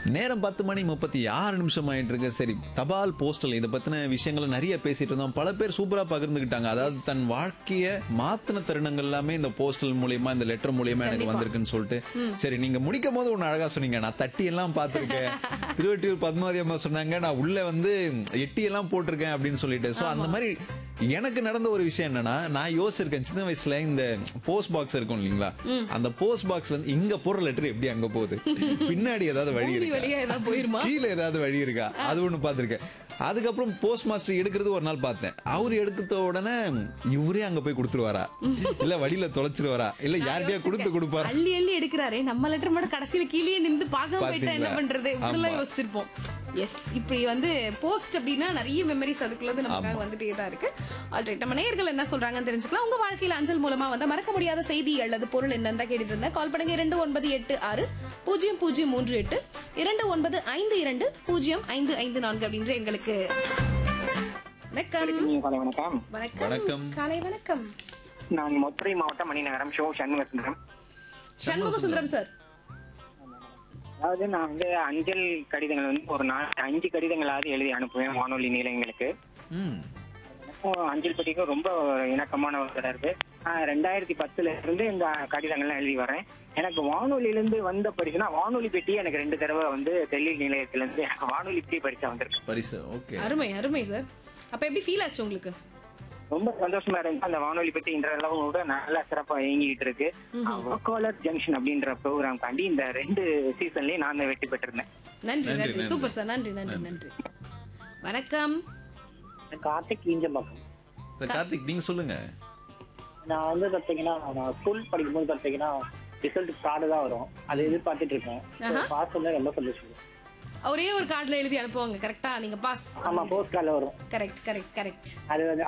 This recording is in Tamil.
நேரம் பத்து மணி முப்பத்தி ஆறு நிமிஷம் ஆயிட்டு இருக்கு சரி தபால் போஸ்டல் இதை பத்தின விஷயங்களை நிறைய பேசிட்டு இருந்தோம் பல பேர் சூப்பரா பகிர்ந்துக்கிட்டாங்க அதாவது தன் வாழ்க்கைய மாத்தின தருணங்கள் எல்லாமே இந்த போஸ்டல் மூலியமா இந்த லெட்டர் மூலியமா எனக்கு வந்திருக்குன்னு சொல்லிட்டு சரி நீங்க முடிக்கும் போது ஒண்ணு அழகா சொன்னீங்க நான் தட்டி எல்லாம் பார்த்திருக்கேன் திருவட்டியூர் பத்மாவதி அம்மா சொன்னாங்க நான் உள்ள வந்து எட்டி எல்லாம் போட்டிருக்கேன் அப்படின்னு சொல்லிட்டு சோ அந்த மாதிரி எனக்கு நடந்த ஒரு விஷயம் என்னன்னா நான் யோசிச்சிருக்கேன் சின்ன வயசுல இந்த போஸ்ட் பாக்ஸ் இருக்கும் இல்லைங்களா அந்த போஸ்ட் பாக்ஸ்ல இருந்து இங்க போற லெட்டர் எப்படி அங்க போகுது பின்னாடி ஏதாவது வழி பூமி இருக்கா வழியா ஏதாவது போயிருமா கீழே ஏதாவது வழி இருக்கா அது ஒண்ணு பாத்திருக்கேன் அதுக்கப்புறம் போஸ்ட் மாஸ்டர் எடுக்கிறது ஒரு நாள் பார்த்தேன் அவர் எடுத்த உடனே இவரே அங்க போய் கொடுத்துருவாரா இல்ல வழியில தொலைச்சிருவாரா இல்ல யார்கிட்டயா கொடுத்து கொடுப்பாரா அள்ளி அள்ளி எடுக்கிறாரே நம்ம லெட்டர் மட்டும் கடைசியில கீழே நின்று பார்க்காம போயிட்டா என்ன பாத்தீங்களா? பண்றது இப்படிலாம் ஆமா. யோசிச்சிருப்போம் எஸ் இப்படி வந்து போஸ்ட் அப்படின்னா நிறைய மெமரிஸ் அதுக்குள்ளது நமக்காக வந்துட்டே தான் இருக்கு ஆல்ரைட் நம்ம நேயர்கள் என்ன சொல்றாங்கன்னு தெரிஞ்சுக்கலாம் உங்க வாழ்க்கையில அஞ்சல் மூலமா வந்து மறக்க முடியாத செய்தி அல்லது பொருள் என்னன்னு தான் கேட்டுட்டு இருந்தேன் கால் பண்ணுங்க இரண்டு ஒன்பது எட்டு ஆறு பூஜ்ஜியம் பூஜ்ஜியம் மூன்று எட்டு இரண்டு ஒன்பது ஐந்து இரண்டு பூஜ்ஜியம் ஐந்து ஐந்து நான்கு அப்படின்ற எங்களுக்கு வணக்கம் இனிய காலை வணக்கம் வணக்கம் வணக்கம். காலை வணக்கம் நான் மதுரை மாவட்டம் மணிநகரம் ஷோ சண்முகசுந்தரம் சண்முக சுந்தரம் சார் அதாவது நான் வந்து அஞ்சல் கடிதங்கள் வந்து ஒரு நாள் அஞ்சு கடிதங்களாவது எழுதி அனுப்புவேன் வானொலி நிலையங்களுக்கு ம் எனக்கும் அஞ்சல் பெட்டிக்கும் ரொம்ப இணக்கமான ஒரு தொடர்பு நான் ரெண்டாயிரத்தி பத்துல இருந்து இந்த கடிதங்கள்லாம் எழுதி வரேன் எனக்கு வானொலியில இருந்து வந்த பரிசுனா வானொலி பெட்டி எனக்கு ரெண்டு தடவை வந்து டெல்லி நிலையத்துல இருந்து எனக்கு வானொலி பெட்டி பரிசா வந்திருக்கு பரிசு ஓகே அருமை அருமை சார் அப்ப எப்படி ஃபீல் ஆச்சு உங்களுக்கு ரொம்ப சந்தோஷமா இருந்துச்சு அந்த வானொலி பெட்டி இன்ற அளவு கூட நல்லா சிறப்பா இயங்கிட்டு இருக்கு வக்காலர் ஜங்ஷன் அப்படின்ற ப்ரோக்ராம் காண்டி இந்த ரெண்டு சீசன்லயும் நான் தான் வெற்றி பெற்றிருந்தேன் நன்றி நன்றி, நன்றி நன்றி. சூப்பர் சார் நன்றி நன்றி நன்றி வணக்கம் கார்த்திக் ஈஞ்சம்பாக்கம் இந்த கார்த்திக் நீங்க சொல்லுங்க நான் வந்து பாத்தீங்கன்னா நான் ஸ்கூல் படிக்கும்போது பாத்தீங்கன்னா ரிசல்ட் கார்டு தான் வரும் அதை எதிர்பார்த்துட்டு இருக்கேன் ஆஹா. பாஸ் வந்து ரொம்ப சந்தோஷம் ஒரே ஒரு கார்டுல எழுதி அனுப்புவாங்க கரெக்டா நீங்க பாஸ் ஆமா போஸ்ட் கார்டில் வரும் கரெக்ட் கரெக்ட் கரெக்ட் அது வந்து